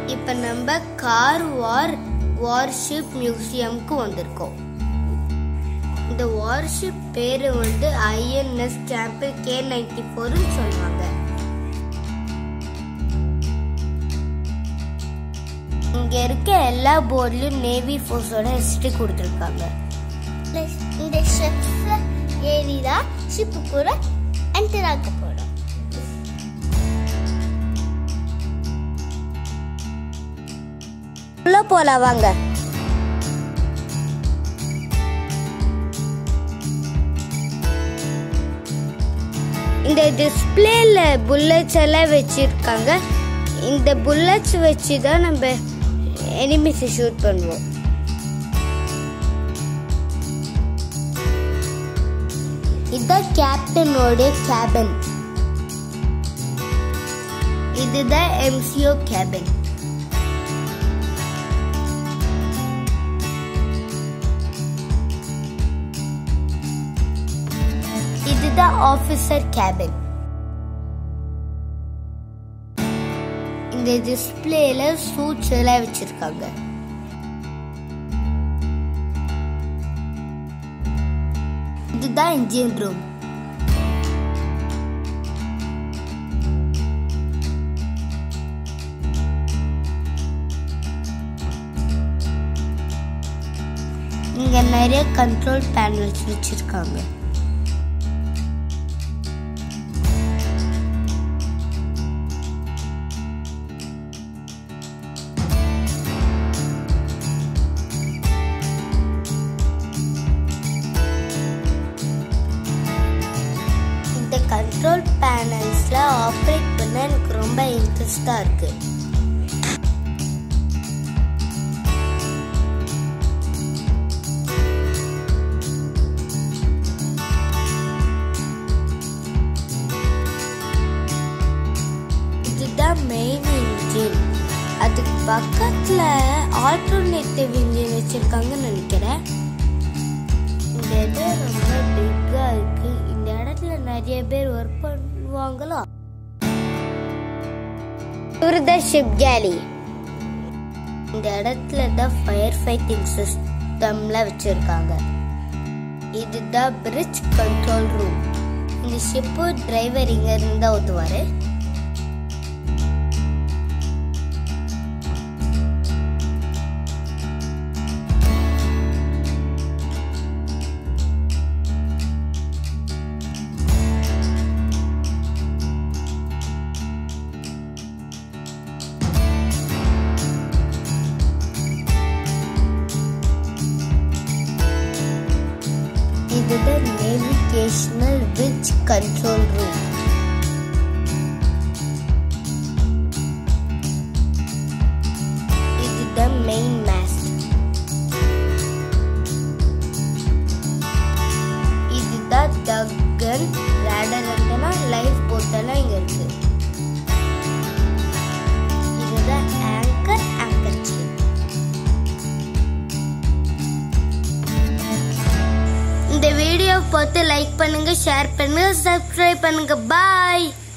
இப்போ நம்ம கார் வார் வார்ஷிப் மியூசியம்க்கு வந்திருக்கோம் இந்த வார்ஷிப் பேர் வந்து ஐஎன்எஸ் கேம்பிள் கே நைன்டி ஃபோர்னு சொல்லுவாங்க இங்க இருக்க எல்லா போர்ட்லயும் நேவி ஃபோர்ஸோட ஹிஸ்டரி கொடுத்துருக்காங்க இந்த ஷிப்ஸ் ஏறி தான் ஷிப்பு கூட என்டர் ஆக போகிறோம் உள்ள போலாம் வாங்க இந்த டிஸ்பிளேல புல்லட்ஸ் எல்லாம் வச்சிருக்காங்க இந்த புல்லட்ஸ் வச்சு தான் நம்ம எனிமிஸை ஷூட் பண்ணுவோம் இதுதான் கேப்டனோட கேபின் இதுதான் எம்சிஓ கேபின் இதுதான் ஆஃபீஸர் கேபின் இந்த டிஸ்பிளேல சூட்ஸ் எல்லாம் வச்சிருக்காங்க இதுதான் இன்ஜின் ரூம் இங்க நிறைய கண்ட்ரோல் பேனல்ஸ் வச்சிருக்காங்க இந்த கண்ட்ரோல் பேனல்ஸ்ல ஆப்ரேட் பண்ண எனக்கு ரொம்ப இன்ட்ரெஸ்டா இருக்கு இதுதான் மெயின் இன்ஜின் அதுக்கு பக்கத்துல ஆல்டர்னேட்டிவ் இன்ஜின் வச்சிருக்காங்கன்னு நினைக்கிறேன் இந்த இடம் ரொம்ப பிக்கா இருக்கு இந்த இடத்துல நிறைய பேர் ஒர்க் பண்ணுவாங்களோ இவருதான் ஷிப் கேலி இந்த இடத்துல தான் ஃபயர் ஃபைட்டிங் சிஸ்டம்ல வச்சிருக்காங்க இதுதான் பிரிட்ஜ் கண்ட்ரோல் ரூம் இந்த ஷிப்பு டிரைவர் இங்க இருந்தா ஓட்டுவாரு இதுதான் நேவிகேஷனல் பிரிட்ஜ் கண்ட்ரோல் ரூம் இதுதான் மெயின் மாஸ்ட் இதுதான் டக்கன் ரேடர் அண்டனா லைஃப் போட் எல்லாம் இங்க இருக்கு இதுதான் ஆங்கர் ஆங்கர் செயின் இந்த வீடியோ பார்த்து லைக் பண்ணுங்க ஷேர் பண்ணுங்க சப்ஸ்கிரைப் பண்ணுங்க பாய்